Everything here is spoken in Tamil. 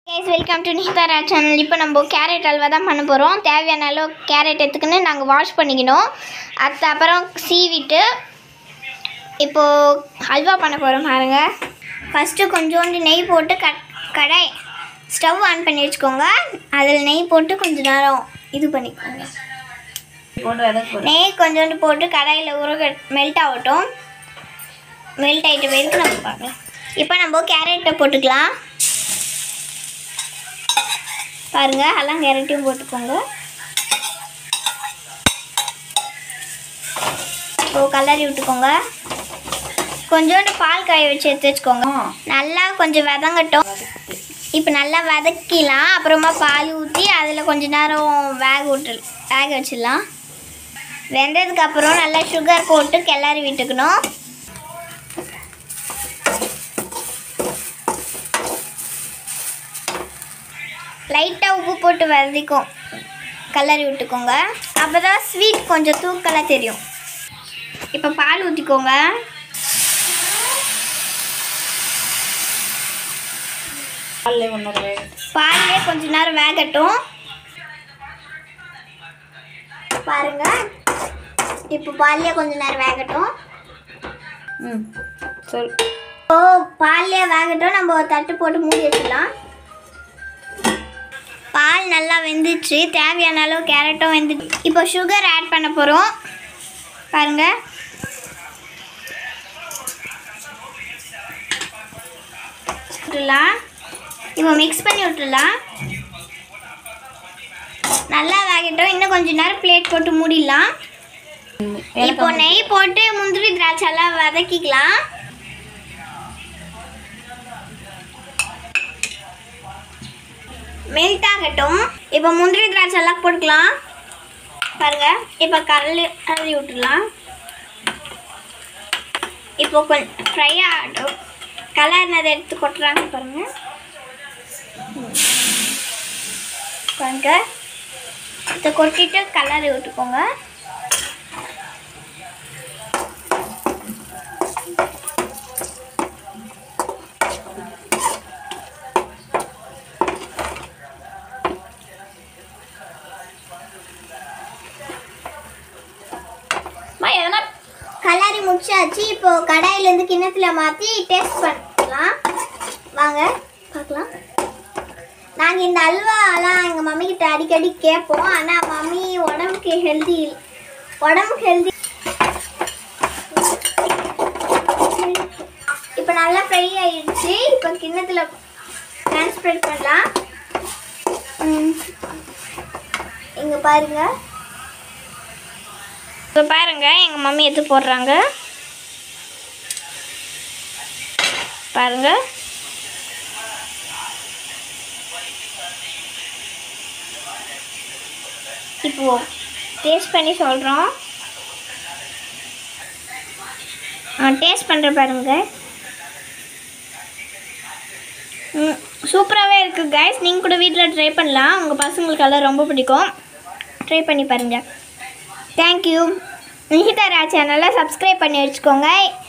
guys welcome to Nithara channel இப்போ நம்ம கேரட் அல்வா தான் பண்ண போகிறோம் தேவையான அளவு கேரட் எடுத்துக்கின்னு நாங்கள் வாஷ் பண்ணிக்கணும் அது அப்புறம் சீவிட்டு இப்போது அல்வா பண்ண போகிறோம் பாருங்க ஃபஸ்ட்டு கொஞ்சோண்டு நெய் போட்டு கட் கடாய் ஸ்டவ் ஆன் பண்ணி வச்சுக்கோங்க அதில் நெய் போட்டு கொஞ்ச நேரம் இது பண்ணிக்கோங்க போட்டு வதக்க போகிறேன் நெய் கொஞ்சோண்டு போட்டு கடாயில் உருக மெல்ட் ஆகட்டும் மெல்ட் ஆகிட்ட வரைக்கும் நம்ம பார்க்கலாம் இப்போ நம்ம கேரட்டை போட்டுக்கலாம் பாருங்க எல்லாம் கேரட்டையும் போட்டுக்கோங்க இப்போ கலரி விட்டுக்கோங்க கொஞ்சோண்டு பால் காய வச்சு எடுத்து வச்சுக்கோங்க நல்லா கொஞ்சம் வதங்கட்டும் இப்போ நல்லா வதக்கிலாம் அப்புறமா பால் ஊற்றி அதில் கொஞ்ச நேரம் வேக விட்டு வேக வச்சிடலாம் வெந்ததுக்கு அப்புறம் நல்லா சுகர் போட்டு கிளறி விட்டுக்கணும் லைட்டாக உப்பு போட்டு வதக்கும் கலரி விட்டுக்கோங்க அப்போ தான் ஸ்வீட் கொஞ்சம் தூக்கலாக தெரியும் இப்போ பால் ஊற்றிக்கோங்க பால்லே ஒன்றரை வேக பால்லே கொஞ்ச நேரம் வேகட்டும் பாருங்க இப்போ பால்லே கொஞ்ச நேரம் வேகட்டும் ம் சொல் ஓ பால்லே வேகட்டும் நம்ம ஒரு தட்டு போட்டு மூடி வச்சிடலாம் பால் நல்லா வெந்துச்சு தேவையான அளவு கேரட்டும் வெந்துச்சு இப்போ சுகர் ஆட் பண்ண போகிறோம் பாருங்க விட்டுலாம் இப்போ மிக்ஸ் பண்ணி விட்டுடலாம் நல்லா வேகட்டும் இன்னும் கொஞ்ச நேரம் பிளேட் போட்டு மூடிடலாம் இப்போ நெய் போட்டு முந்திரி திராட்சை எல்லாம் வதக்கிக்கலாம் மெல்ட் ஆகட்டும் இப்போ முந்திரி திராட்சை எல்லாம் போட்டுக்கலாம் பாருங்க இப்போ கடல் கலரி விட்டுடலாம் இப்போ கொஞ்சம் ஃப்ரை ஆகட்டும் கலர்னதை எடுத்து கொட்டுறாங்க பாருங்க பாருங்க இதை கொட்டிட்டு கலரி விட்டுக்கோங்க மா எதனா கலரி முடிச்சாச்சு இப்போ கடாயிலேருந்து கிண்ணத்துல மாற்றி டேஸ்ட் பண்ணலாம் வாங்க பார்க்கலாம் நாங்கள் இந்த அல்வாலாம் எங்கள் மம்மி கிட்ட அடிக்கடி கேட்போம் ஆனால் மம்மி உடம்புக்கு ஹெல்தி உடம்புக்கு ஹெல்தி இப்போ நல்லா ஃப்ரை ஆயிடுச்சு இப்போ கிண்ணத்துல ட்ரான்ஸ்ஃபர் பண்ணலாம் இங்கே பாருங்க இப்போ பாருங்க எங்கள் மம்மி எடுத்து போடுறாங்க பாருங்க இப்போ டேஸ்ட் பண்ணி சொல்கிறோம் டேஸ்ட் பண்ணுற பாருங்க ம் சூப்பராகவே இருக்குது கைஸ் நீங்கள் கூட வீட்டில் ட்ரை பண்ணலாம் உங்கள் பசங்களுக்கெல்லாம் ரொம்ப பிடிக்கும் ட்ரை பண்ணி பாருங்கள் தேங்க்யூ நிகிதா ரா சேனலை சப்ஸ்கிரைப் பண்ணி வச்சுக்கோங்க